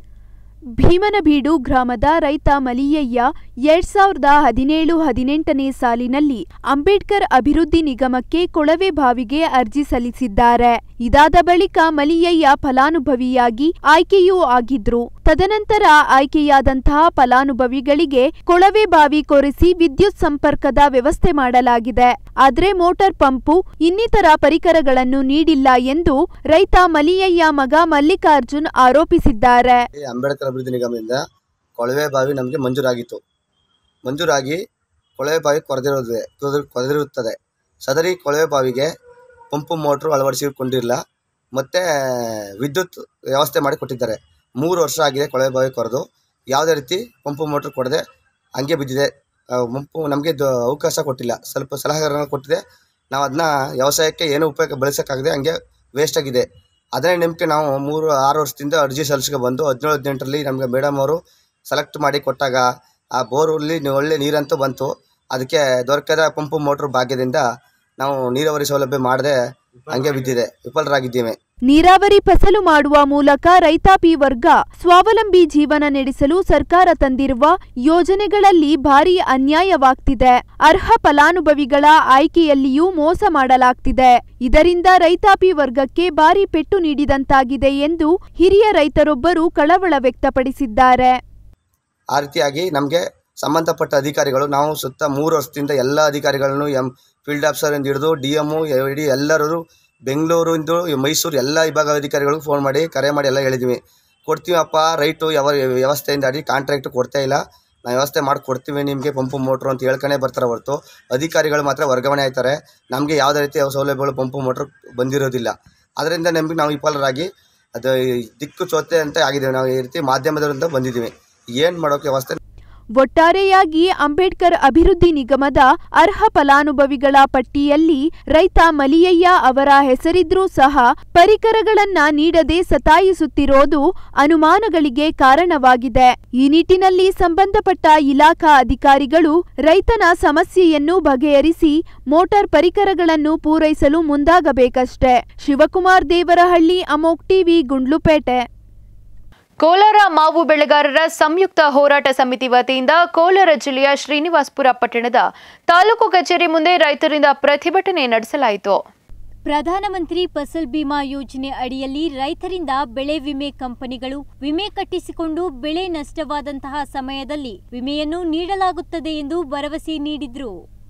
ಭೀಮನಬೀಡು ಗ್ರಾಮದ ರೈತ ಮಲಿಯಯ್ಯ ಎರಡ್ ಸಾವಿರದ ಹದಿನೇಳು ಹದಿನೆಂಟನೇ ಸಾಲಿನಲ್ಲಿ ಅಂಬೇಡ್ಕರ್ ಅಭಿವೃದ್ಧಿ ನಿಗಮಕ್ಕೆ ಕೊಳವೆ ಬಾವಿಗೆ ಅರ್ಜಿ ಸಲ್ಲಿಸಿದ್ದಾರೆ ಇದಾದ ಬಳಿಕ ಮಲಿಯಯ್ಯ ಫಲಾನುಭವಿಯಾಗಿ ಆಯ್ಕೆಯೂ ಆಗಿದ್ರು ತದನಂತರ ಆಯ್ಕೆಯಾದಂತಹ ಫಲಾನುಭವಿಗಳಿಗೆ ಕೊಳವೆ ಬಾವಿ ಕೊರೆಸಿ ವಿದ್ಯುತ್ ಸಂಪರ್ಕದ ವ್ಯವಸ್ಥೆ ಮಾಡಲಾಗಿದೆ ಆದ್ರೆ ಮೋಟಾರ್ ಪಂಪು ಇನ್ನಿತರ ಪರಿಕರಗಳನ್ನು ನೀಡಿಲ್ಲ ಎಂದು ರೈತ ಮಲಿಯಯ್ಯ ಮಗ ಮಲ್ಲಿಕಾರ್ಜುನ್ ಆರೋಪಿಸಿದ್ದಾರೆ ಈ ಅಂಬೇಡ್ಕರ್ ಅಭಿವೃದ್ಧಿ ನಿಗಮದಿಂದ ಕೊಳವೆ ಬಾವಿ ನಮಗೆ ಮಂಜೂರಾಗಿತ್ತು ಮಂಜೂರಾಗಿ ಕೊಳವೆ ಬಾವಿ ಕೊರೆದಿರೋದು ಕೊರೆದಿರುತ್ತದೆ ಸದರಿ ಕೊಳವೆ ಬಾವಿಗೆ ಪಂಪು ಮೋಟ್ರು ಅಳವಡಿಸಿಕೊಂಡಿಲ್ಲ ಮತ್ತು ವಿದ್ಯುತ್ ವ್ಯವಸ್ಥೆ ಮಾಡಿ ಕೊಟ್ಟಿದ್ದಾರೆ ಮೂರು ವರ್ಷ ಆಗಿದೆ ಕೊಳವೆ ಬಾವಿ ಕೊರೆದು ಯಾವುದೇ ರೀತಿ ಪಂಪು ಮೋಟ್ರ್ ಕೊಡದೆ ಹಂಗೆ ಬಿದ್ದಿದೆ ಆ, ಪಂಪು ನಮಗೆ ಅವಕಾಶ ಕೊಟ್ಟಿಲ್ಲ ಸ್ವಲ್ಪ ಸಲಹೆಗಳನ್ನು ಕೊಟ್ಟಿದೆ ನಾವು ಅದನ್ನ ವ್ಯವಸಾಯಕ್ಕೆ ಏನು ಉಪಯೋಗ ಬಳಸೋಕ್ಕಾಗದೆ ಹಂಗೆ ವೇಸ್ಟ್ ಆಗಿದೆ ಅದನ್ನೇ ನಂಬಿಕೆ ನಾವು ಮೂರು ಆರು ವರ್ಷದಿಂದ ಅರ್ಜಿ ಸಲ್ಲಿಸ್ಕೊ ಬಂದು ಹದಿನೇಳು ಹದಿನೆಂಟರಲ್ಲಿ ನಮಗೆ ಮೇಡಮ್ ಅವರು ಸೆಲೆಕ್ಟ್ ಮಾಡಿ ಕೊಟ್ಟಾಗ ಆ ಬೋರಲ್ಲಿ ಒಳ್ಳೆ ನೀರಂತೂ ಬಂತು ಅದಕ್ಕೆ ದೊರಕದ ಪಂಪು ಮೋಟ್ರ್ ಭಾಗ್ಯದಿಂದ ನಾವು ನೀರಾವರಿ ಸೌಲಭ್ಯ ಮಾಡದೆ ಹಂಗೆ ಬಿದ್ದಿದೆ ವಿಫಲರಾಗಿದ್ದೇವೆ ನೀರಾವರಿ ಫಸಲು ಮಾಡುವ ಮೂಲಕ ರೈತಾಪಿ ವರ್ಗ ಸ್ವಾವಲಂಬಿ ಜೀವನ ನಡೆಸಲು ಸರ್ಕಾರ ತಂದಿರುವ ಯೋಜನೆಗಳಲ್ಲಿ ಭಾರಿ ಅನ್ಯಾಯವಾಗ್ತಿದೆ ಅರ್ಹ ಫಲಾನುಭವಿಗಳ ಆಯ್ಕೆಯಲ್ಲಿಯೂ ಮೋಸ ಮಾಡಲಾಗ್ತಿದೆ ಇದರಿಂದ ರೈತಾಪಿ ವರ್ಗಕ್ಕೆ ಭಾರಿ ಪೆಟ್ಟು ನೀಡಿದಂತಾಗಿದೆ ಎಂದು ಹಿರಿಯ ರೈತರೊಬ್ಬರು ಕಳವಳ ವ್ಯಕ್ತಪಡಿಸಿದ್ದಾರೆ ಆ ರೀತಿಯಾಗಿ ನಮಗೆ ಸಂಬಂಧಪಟ್ಟ ಅಧಿಕಾರಿಗಳು ನಾವು ಸುತ್ತ ಮೂರು ವರ್ಷದಿಂದ ಎಲ್ಲ ಅಧಿಕಾರಿಗಳನ್ನು ಎಂ ಫೀಲ್ಡ್ ಆಫೀಸರಿಂದ ಹಿಡಿದು ಡಿ ಎಮ್ಮು ಇಡೀ ಎಲ್ಲರೂ ಬೆಂಗಳೂರಿಂದ ಮೈಸೂರು ಎಲ್ಲ ವಿಭಾಗ ಅಧಿಕಾರಿಗಳಿಗೂ ಫೋನ್ ಮಾಡಿ ಕರೆ ಮಾಡಿ ಎಲ್ಲ ಹೇಳಿದ್ವಿ ಕೊಡ್ತೀವಪ್ಪ ರೈಟು ಯಾವ ವ್ಯವಸ್ಥೆಯಿಂದ ಅಡಿ ಕಾಂಟ್ರಾಕ್ಟ್ ಕೊಡ್ತಾ ಇಲ್ಲ ನಾವು ವ್ಯವಸ್ಥೆ ಮಾಡಿ ಕೊಡ್ತೀವಿ ನಿಮಗೆ ಪಂಪು ಮೋಟ್ರು ಅಂತ ಹೇಳ್ಕೊಂಡೇ ಬರ್ತಾರೆ ಹೊರತು ಅಧಿಕಾರಿಗಳು ಮಾತ್ರ ವರ್ಗಾವಣೆ ಆಯ್ತಾರೆ ನಮಗೆ ಯಾವುದೇ ರೀತಿ ಸೌಲಭ್ಯಗಳು ಪಂಪು ಮೋಟ್ರ್ ಬಂದಿರೋದಿಲ್ಲ ಅದರಿಂದ ನಮಗೆ ನಾವು ವಿಫಲರಾಗಿ ಅದು ದಿಕ್ಕು ಚೋತೆ ಅಂತ ಆಗಿದ್ದೇವೆ ನಾವು ಈ ರೀತಿ ಮಾಧ್ಯಮದವರಿಂದ ಬಂದಿದ್ದೀವಿ ಏನು ಮಾಡೋಕ್ಕೆ ವ್ಯವಸ್ಥೆ ಒಟ್ಟಾರೆಯಾಗಿ ಅಂಬೇಡ್ಕರ್ ಅಭಿವೃದ್ಧಿ ನಿಗಮದ ಅರ್ಹ ಫಲಾನುಭವಿಗಳ ಪಟ್ಟಿಯಲ್ಲಿ ರೈತ ಮಲಿಯಯ್ಯ ಅವರ ಹೆಸರಿದ್ರೂ ಸಹ ಪರಿಕರಗಳನ್ನ ನೀಡದೆ ಸತಾಯಿಸುತ್ತಿರೋದು ಅನುಮಾನಗಳಿಗೆ ಕಾರಣವಾಗಿದೆ ಈ ನಿಟ್ಟಿನಲ್ಲಿ ಸಂಬಂಧಪಟ್ಟ ಇಲಾಖಾ ಅಧಿಕಾರಿಗಳು ರೈತನ ಸಮಸ್ಯೆಯನ್ನು ಬಗೆಹರಿಸಿ ಮೋಟಾರ್ ಪರಿಕರಗಳನ್ನು ಪೂರೈಸಲು ಮುಂದಾಗಬೇಕಷ್ಟೇ ಶಿವಕುಮಾರ್ ದೇವರಹಳ್ಳಿ ಅಮೋಕ್ ಟಿವಿ ಗುಂಡ್ಲುಪೇಟೆ ಕೋಲಾರ ಮಾವು ಬೆಳೆಗಾರರ ಸಂಯುಕ್ತ ಹೋರಾಟ ಸಮಿತಿ ವತಿಯಿಂದ ಕೋಲಾರ ಜಿಲ್ಲೆಯ ಶ್ರೀನಿವಾಸಪುರ ಪಟ್ಟಣದ ತಾಲೂಕು ಕಚೇರಿ ಮುಂದೆ ರೈತರಿಂದ ಪ್ರತಿಭಟನೆ ನಡೆಸಲಾಯಿತು ಪ್ರಧಾನಮಂತ್ರಿ ಫಸಲ್ ಬಿಮಾ ಯೋಜನೆ ಅಡಿಯಲ್ಲಿ ರೈತರಿಂದ ಬೆಳೆ ವಿಮೆ ಕಂಪನಿಗಳು ವಿಮೆ ಕಟ್ಟಿಸಿಕೊಂಡು ಬೆಳೆ ನಷ್ಟವಾದಂತಹ ಸಮಯದಲ್ಲಿ ವಿಮೆಯನ್ನು ನೀಡಲಾಗುತ್ತದೆ ಎಂದು ಭರವಸೆ ನೀಡಿದ್ರು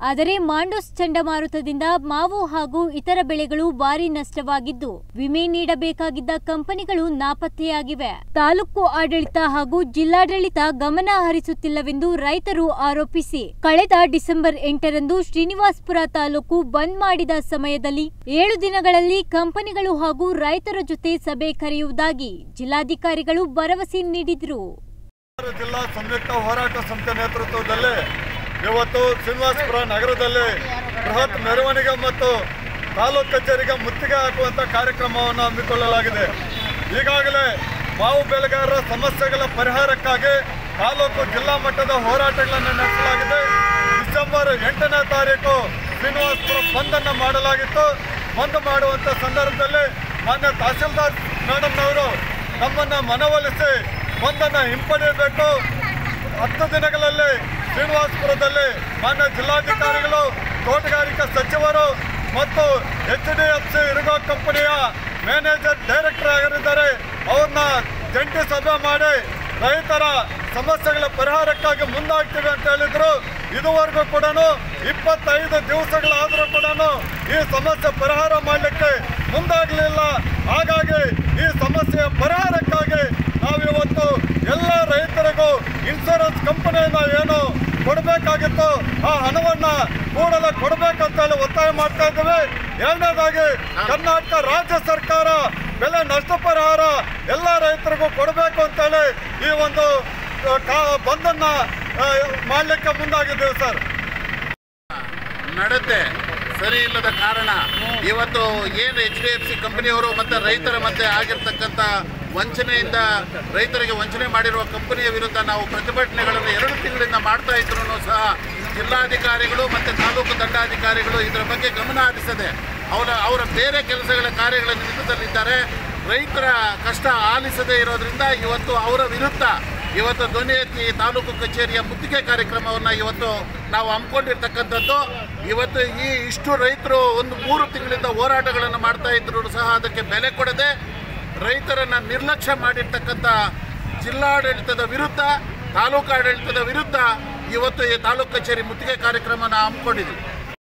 ಆದರೆ ಮಾಂಡೋಸ್ ಚಂಡಮಾರುತದಿಂದ ಮಾವು ಹಾಗೂ ಇತರ ಬೆಳೆಗಳು ಭಾರಿ ನಷ್ಟವಾಗಿದ್ದು ವಿಮೆ ನೀಡಬೇಕಾಗಿದ್ದ ಕಂಪನಿಗಳು ನಾಪತ್ತೆಯಾಗಿವೆ ತಾಲೂಕು ಆಡಳಿತ ಹಾಗೂ ಜಿಲ್ಲಾಡಳಿತ ಗಮನ ಹರಿಸುತ್ತಿಲ್ಲವೆಂದು ರೈತರು ಆರೋಪಿಸಿ ಕಳೆದ ಡಿಸೆಂಬರ್ ಎಂಟರಂದು ಶ್ರೀನಿವಾಸ್ಪುರ ತಾಲೂಕು ಬಂದ್ ಮಾಡಿದ ಸಮಯದಲ್ಲಿ ಏಳು ದಿನಗಳಲ್ಲಿ ಕಂಪನಿಗಳು ಹಾಗೂ ರೈತರ ಜೊತೆ ಸಭೆ ಕರೆಯುವುದಾಗಿ ಜಿಲ್ಲಾಧಿಕಾರಿಗಳು ಭರವಸೆ ನೀಡಿದರು ಜಿಲ್ಲಾ ಸಂಯುಕ್ತ ಹೋರಾಟ ಸಮಿತಿ ನೇತೃತ್ವದಲ್ಲಿ ಇವತ್ತು ಶ್ರೀನಿವಾಸಪುರ ನಗರದಲ್ಲಿ ಬೃಹತ್ ಮೆರವಣಿಗೆ ಮತ್ತು ತಾಲೂಕು ಕಚೇರಿಗೆ ಮುತ್ತಿಗೆ ಹಾಕುವಂತ ಕಾರ್ಯಕ್ರಮವನ್ನು ಹಮ್ಮಿಕೊಳ್ಳಲಾಗಿದೆ ಈಗಾಗಲೇ ಮಾವು ಬೆಳೆಗಾರರ ಸಮಸ್ಯೆಗಳ ಪರಿಹಾರಕ್ಕಾಗಿ ತಾಲೂಕು ಜಿಲ್ಲಾ ಮಟ್ಟದ ಹೋರಾಟಗಳನ್ನು ನಡೆಸಲಾಗಿದೆ ಡಿಸೆಂಬರ್ ಎಂಟನೇ ತಾರೀಕು ಶ್ರೀನಿವಾಸಪುರ ಬಂದನ್ನು ಮಾಡಲಾಗಿತ್ತು ಬಂದ್ ಮಾಡುವಂತ ಸಂದರ್ಭದಲ್ಲಿ ಮಾನ್ಯ ತಹಸೀಲ್ದಾರ್ ಮೇಡಮ್ನವರು ನಮ್ಮನ್ನ ಮನವೊಲಿಸಿ ಬಂದನ್ನು ಹಿಂಪಡೆಯಬೇಕು ಹತ್ತು ದಿನಗಳಲ್ಲಿ ಶ್ರೀನಿವಾಸಪುರದಲ್ಲಿ ಮಾನ್ಯ ಜಿಲ್ಲಾಧಿಕಾರಿಗಳು ತೋಟಗಾರಿಕಾ ಸಚಿವರು ಮತ್ತು ಎಚ್ ಡಿ ಎಫ್ ಸಿ ಇರುಗೋ ಕಂಪನಿಯ ಮ್ಯಾನೇಜರ್ ಡೈರೆಕ್ಟರ್ ಆಗಿದ್ದಾರೆ ಅವ್ರನ್ನ ಜಂಟಿ ಸಭೆ ಮಾಡಿ ರೈತರ ಸಮಸ್ಯೆಗಳ ಪರಿಹಾರಕ್ಕಾಗಿ ಮುಂದಾಗ್ತೀವಿ ಅಂತ ಹೇಳಿದ್ರು ಇದುವರೆಗೂ ಕೂಡ ಇಪ್ಪತ್ತೈದು ದಿವಸಗಳಾದರೂ ಕೂಡ ಈ ಸಮಸ್ಯೆ ಪರಿಹಾರ ಮಾಡಲಿಕ್ಕೆ ಮುಂದಾಗಲಿಲ್ಲ ಹಾಗಾಗಿ ಈ ಸಮಸ್ಯೆಯ ಪರಿಹಾರಕ್ಕಾಗಿ ನಾವಿವತ್ತು ಎಲ್ಲ ರೈತರಿಗೂ ಇನ್ಶೂರೆನ್ಸ್ ಕಂಪನಿಯಿಂದ ಏನು ಕೊಡಬೇಕಾಗಿತ್ತು ಆ ಹಣವನ್ನ ಕೂಡಲೇ ಕೊಡಬೇಕಂತ ಹೇಳಿ ಒತ್ತಾಯ ಮಾಡ್ತಾ ಇದ್ದೇವೆ ಎರಡನೇದಾಗಿ ಕರ್ನಾಟಕ ರಾಜ್ಯ ಸರ್ಕಾರ ಬೆಲೆ ನಷ್ಟ ಪರಿಹಾರ ಎಲ್ಲ ರೈತರಿಗೂ ಕೊಡಬೇಕು ಅಂತೇಳಿ ಈ ಒಂದು ಆ, ಕಾ- ಬಂದನ್ನ ಆ, ಮಾಡ್ಲಿಕ್ಕೆ ಮುಂದಾಗಿದ್ದೇವೆ ಸರ್ ನಡತೆ ಸರಿ ಇಲ್ಲದ ಕಾರಣ ಇವತ್ತು ಏನು ಎಚ್ ಡಿ ಎಫ್ ಸಿ ಕಂಪನಿಯವರು ಮತ್ತು ರೈತರ ಮಧ್ಯೆ ಆಗಿರ್ತಕ್ಕಂಥ ವಂಚನೆಯಿಂದ ರೈತರಿಗೆ ವಂಚನೆ ಮಾಡಿರುವ ಕಂಪನಿಯ ವಿರುದ್ಧ ನಾವು ಪ್ರತಿಭಟನೆಗಳನ್ನು ಎರಡು ತಿಂಗಳಿಂದ ಮಾಡ್ತಾ ಇದ್ರು ಸಹ ಜಿಲ್ಲಾಧಿಕಾರಿಗಳು ಮತ್ತು ತಾಲೂಕು ದಂಡಾಧಿಕಾರಿಗಳು ಇದರ ಬಗ್ಗೆ ಗಮನ ಹರಿಸದೆ ಅವರ ಅವರ ಬೇರೆ ಕೆಲಸಗಳ ಕಾರ್ಯಗಳ ನಿಮಿತ್ತದಲ್ಲಿದ್ದಾರೆ ರೈತರ ಕಷ್ಟ ಆಲಿಸದೇ ಇರೋದ್ರಿಂದ ಇವತ್ತು ಅವರ ವಿರುದ್ಧ ಇವತ್ತು ಧ್ವನಿ ಎತ್ತಿ ತಾಲೂಕು ಕಚೇರಿಯ ಮುತ್ತಿಗೆ ಕಾರ್ಯಕ್ರಮವನ್ನು ಇವತ್ತು ನಾವು ಹಮ್ಮಿಕೊಂಡಿರ್ತಕ್ಕಂಥದ್ದು ಇವತ್ತು ಈ ಇಷ್ಟು ರೈತರು ಒಂದು ಮೂರು ತಿಂಗಳಿಂದ ಹೋರಾಟಗಳನ್ನು ಮಾಡ್ತಾ ಇದ್ರು ಸಹ ಅದಕ್ಕೆ ಬೆಲೆ ಕೊಡದೆ ರೈತರನ್ನು ನಿರ್ಲಕ್ಷ್ಯ ಮಾಡಿರ್ತಕ್ಕಂಥ ಜಿಲ್ಲಾಡಳಿತದ ವಿರುದ್ಧ ತಾಲೂಕು ಆಡಳಿತದ ವಿರುದ್ಧ ಇವತ್ತು ಈ ತಾಲೂಕು ಕಚೇರಿ ಮುತ್ತಿಗೆ ಕಾರ್ಯಕ್ರಮನ ಹಮ್ಮಿಕೊಂಡಿದ್ದೀವಿ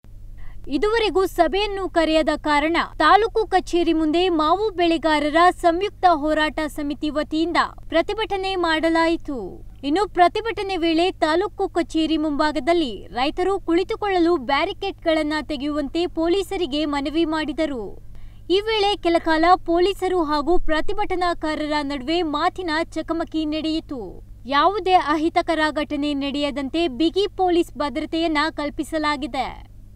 ಇದುವರೆಗೂ ಸಭೆಯನ್ನು ಕರೆಯದ ಕಾರಣ ತಾಲೂಕು ಕಚೇರಿ ಮುಂದೆ ಮಾವು ಬೆಳೆಗಾರರ ಸಂಯುಕ್ತ ಹೋರಾಟ ಸಮಿತಿ ವತಿಯಿಂದ ಪ್ರತಿಭಟನೆ ಮಾಡಲಾಯಿತು ಇನ್ನು ಪ್ರತಿಭಟನೆ ವೇಳೆ ತಾಲೂಕು ಕಚೇರಿ ಮುಂಭಾಗದಲ್ಲಿ ರೈತರು ಕುಳಿತುಕೊಳ್ಳಲು ಬ್ಯಾರಿಕೇಡ್ಗಳನ್ನ ತೆಗೆಯುವಂತೆ ಪೊಲೀಸರಿಗೆ ಮನವಿ ಮಾಡಿದರು ಈ ವೇಳೆ ಕೆಲಕಾಲ ಪೊಲೀಸರು ಹಾಗೂ ಪ್ರತಿಭಟನಾಕಾರರ ನಡುವೆ ಮಾತಿನ ಚಕಮಕಿ ನಡೆಯಿತು ಯಾವುದೇ ಅಹಿತಕರ ಘಟನೆ ನಡೆಯದಂತೆ ಬಿಗಿ ಪೊಲೀಸ್ ಭದ್ರತೆಯನ್ನ ಕಲ್ಪಿಸಲಾಗಿದೆ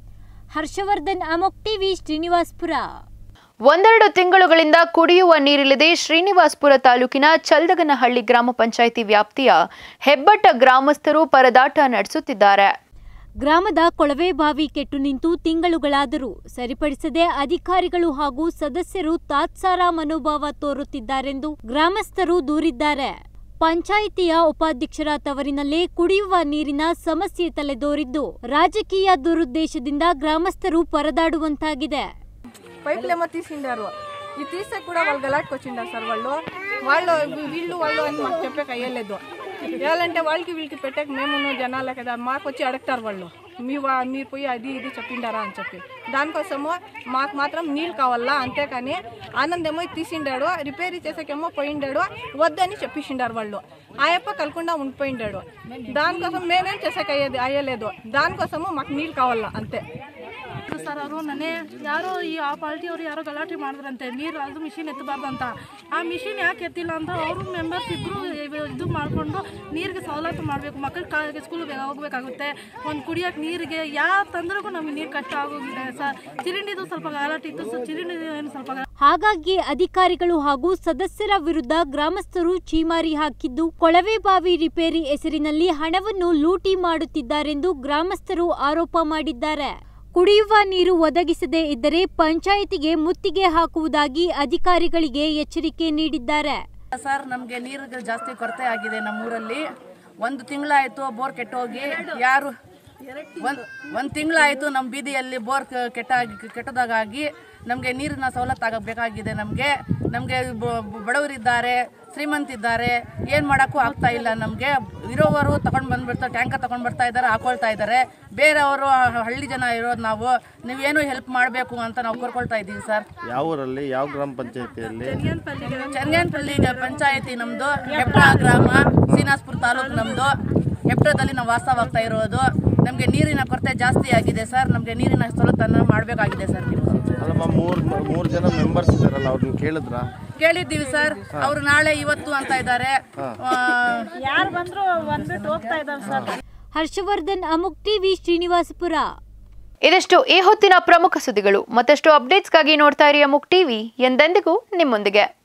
ಹರ್ಷವರ್ಧನ್ ಅಮೋಕ್ ಟಿವಿ ಶ್ರೀನಿವಾಸ್ಪುರ ಒಂದೆರಡು ತಿಂಗಳುಗಳಿಂದ ಕುಡಿಯುವ ನೀರಿಲ್ಲದೆ ಶ್ರೀನಿವಾಸ್ಪುರ ತಾಲೂಕಿನ ಚಲ್ದಗನಹಳ್ಳಿ ಗ್ರಾಮ ಪಂಚಾಯಿತಿ ವ್ಯಾಪ್ತಿಯ ಹೆಬ್ಬಟ್ಟ ಗ್ರಾಮಸ್ಥರು ಪರದಾಟ ನಡೆಸುತ್ತಿದ್ದಾರೆ ಗ್ರಾಮದ ಕೊಳವೆ ಬಾವಿ ಕೆಟ್ಟು ನಿಂತು ತಿಂಗಳುಗಳಾದರೂ ಸರಿಪಡಿಸದೆ ಅಧಿಕಾರಿಗಳು ಹಾಗೂ ಸದಸ್ಯರು ತಾತ್ಸಾರ ಮನೋಭಾವ ತೋರುತ್ತಿದ್ದಾರೆಂದು ಗ್ರಾಮಸ್ಥರು ದೂರಿದ್ದಾರೆ ಪಂಚಾಯಿತಿಯ ಉಪಾಧ್ಯಕ್ಷರ ತವರಿನಲ್ಲೇ ಕುಡಿಯುವ ನೀರಿನ ಸಮಸ್ಯೆ ತಲೆದೋರಿದ್ದು ರಾಜಕೀಯ ದುರುದ್ದೇಶದಿಂದ గ్రామಸ್ಥರು పరదాడుವಂತಾಗಿದೆ పైపులేమో తీసిండారు ఈ తీస్తే కూడా వాళ్ళు గలాట్కి వచ్చిండారు సార్ వాళ్ళు వాళ్ళు వీళ్ళు వాళ్ళు అని మాకు చెప్పే అయ్యలేదు వేయాలంటే వాళ్ళకి వీళ్ళకి పెట్టాక మేము జనాలే కదా మాకు వచ్చి అడుగుతారు వాళ్ళు మీ వా- మీరు పోయి అది ఇది చెప్పిండారా అని చెప్పి దానికోసము మాకు మాత్రం నీళ్ళు కావాలా అంతేకాని ఆనందేమో ఇది తీసిండాడు రిపేర్ చేసాకేమో పోయిండాడు వద్దని చెప్పేసిండారు వాళ్ళు ఆయప్ప కలకుండా ఉండిపోయిండాడు దానికోసం మేమేం చేసాక అయ్యేది అయ్యలేదు దానికోసము మాకు నీళ్ళు కావాలా అంతే ಸರ್ ಅವರು ನನ್ನೇ ಯಾರೋ ಈ ಆ ಪಾರ್ಟಿಯವರು ಯಾರೋ ಗಲಾಟೆ ಮಾಡಿದ್ರಂತೆ ನೀರು ಅದು ಮಿಷಿನ್ ಎತ್ತಬಾರ್ದು ಅಂತ ಆ ಮಿಷಿನ್ ಯಾಕೆ ಎತ್ತಿಲ್ಲ ಅಂತ ಅವರು ಮೆಂಬರ್ಸ್ ಇಬ್ಬರು ಇದು ಮಾಡಿಕೊಂಡು ನೀರಿಗೆ ಸವಲತ್ತು ಮಾಡಬೇಕು ಮಕ್ಕಳು ಸ್ಕೂಲ್ಗೆ ಹೋಗ್ಬೇಕಾಗುತ್ತೆ ಒಂದು ಕುಡಿಯೋಕೆ ನೀರಿಗೆ ಯಾವ ತಂದ್ರಿಗೂ ನಮಗೆ ನೀರು ಕಷ್ಟ ಆಗೋಗಿದೆ ಸರ್ ಚಿರಿಂಡಿದು ಸ್ವಲ್ಪ ಗಲಾಟೆ ಇತ್ತು ಸೊ ಚಿರಿಂಡಿ ಏನು ಸ್ವಲ್ಪ ಗಲಾಟೆ ಹಾಗಾಗಿ ಅಧಿಕಾರಿಗಳು ಹಾಗೂ ಸದಸ್ಯರ ವಿರುದ್ಧ ಗ್ರಾಮಸ್ಥರು ಚೀಮಾರಿ ಹಾಕಿದ್ದು ಕೊಳವೆ ಬಾವಿ ರಿಪೇರಿ ಹೆಸರಿನಲ್ಲಿ ಹಣವನ್ನು ಲೂಟಿ ಮಾಡುತ್ತಿದ್ದಾರೆಂದು ಗ್ರಾಮಸ್ಥರು ಆರೋಪ ಮಾಡಿದ್ದಾರೆ ಕುಡಿಯುವ ನೀರು ಒದಗಿಸದೇ ಇದ್ದರೆ ಪಂಚಾಯಿತಿಗೆ ಮುತ್ತಿಗೆ ಹಾಕುವುದಾಗಿ ಅಧಿಕಾರಿಗಳಿಗೆ ಎಚ್ಚರಿಕೆ ನೀಡಿದ್ದಾರೆ ಸರ್ ನಮಗೆ ನೀರಿಗೆ ಜಾಸ್ತಿ ಕೊರತೆ ಆಗಿದೆ ನಮ್ಮೂರಲ್ಲಿ ಒಂದು ತಿಂಗಳಾಯಿತು ಬೋರ್ ಕೆಟ್ಟೋಗಿ ಯಾರು ಒಂದು ಒಂದು ತಿಂಗಳಾಯಿತು ನಮ್ಮ ಬೀದಿಯಲ್ಲಿ ಬೋರ್ ಕ- ಕೆಟ್ಟಾಗಿ ಕೆಟ್ಟದಾಗಾಗಿ ನಮಗೆ ನೀರಿನ ಸವಲತ್ತು ಆಗಬೇಕಾಗಿದೆ ನಮಗೆ ನಮಗೆ ಬಡವರಿದ್ದಾರೆ ಶ್ರೀಮಂತಿದ್ದಾರೆ ಏನು ಮಾಡೋಕ್ಕೂ ಆಗ್ತಾ ಇಲ್ಲ ನಮಗೆ ಇರೋವರು ತಗೊಂಡು ಬಂದ್ಬಿಡ್ತಾರೆ ಟ್ಯಾಂಕರ್ ತಗೊಂಡು ಬರ್ತಾ ಇದ್ದಾರೆ ಹಾಕೊಳ್ತಾ ಇದ್ದಾರೆ ಬೇರೆಯವರು ಹಳ್ಳಿ ಜನ ಇರೋದು ನಾವು ನೀವೇನು ಹೆಲ್ಪ್ ಮಾಡಬೇಕು ಅಂತ ನಾವು ಕೋರ್ಕೊಳ್ತಾ ಇದ್ದೀವಿ ಸರ್ ಯಾವ ಊರಲ್ಲಿ ಯಾವ ಗ್ರಾಮ ಪಂಚಾಯತಿಯಲ್ಲಿ ಚಂಗೇನಪಲ್ಲಿ ಪಂಚಾಯತಿ ನಮ್ಮದು ಹೆಪ್ಟ ಗ್ರಾಮ ಶ್ರೀನಿವಾಸ್ಪುರ ತಾಲೂಕು ನಮ್ಮದು ಹೆಪ್ಟದಲ್ಲಿ ನಾವು ವಾಸವಾಗ್ತಾ ಇರೋದು ನಮಗೆ ನೀರಿನ ಕೊರತೆ ಜಾಸ್ತಿ ಆಗಿದೆ ಸರ್ ನಮಗೆ ನೀರಿನ ಸವಲತ್ತನ್ನು ಮಾಡಬೇಕಾಗಿದೆ ಸರ್ ನೀವು ಅಲ್ಲಮ್ಮ ಮೂರ್ ಮೂರ್ ಜನ ಮೆಂಬರ್ಸ್ ಇದಾರಲ್ಲ ಅವ್ರನ್ನ ಕೇಳಿದ್ರ ಕೇಳಿದ್ದೀವಿ ಸರ್ ಅವರು ನಾಳೆ ಇವತ್ತು ಅಂತ ಇದ್ದಾರೆ ಯಾರು ಬಂದ್ರು ಬಂದ್ಬಿಟ್ಟು ಹೋಗ್ತಾ ಇದ್ದಾರೆ ಸರ್ ಹರ್ಷವರ್ಧನ್ ಅಮುಕ್ ಟಿವಿ ಶ್ರೀನಿವಾಸಪುರ ಇದಷ್ಟು ಈ ಹೊತ್ತಿನ ಪ್ರಮುಖ ಸುದ್ದಿಗಳು ಮತ್ತಷ್ಟು ಅಪ್ಡೇಟ್ಸ್ಗಾಗಿ ನೋಡ್ತಾ ಇರಿ ಅಮುಕ್ ಟಿವಿ ಎಂದೆಂದಿಗೂ ನಿಮ್ಮೊಂದಿಗೆ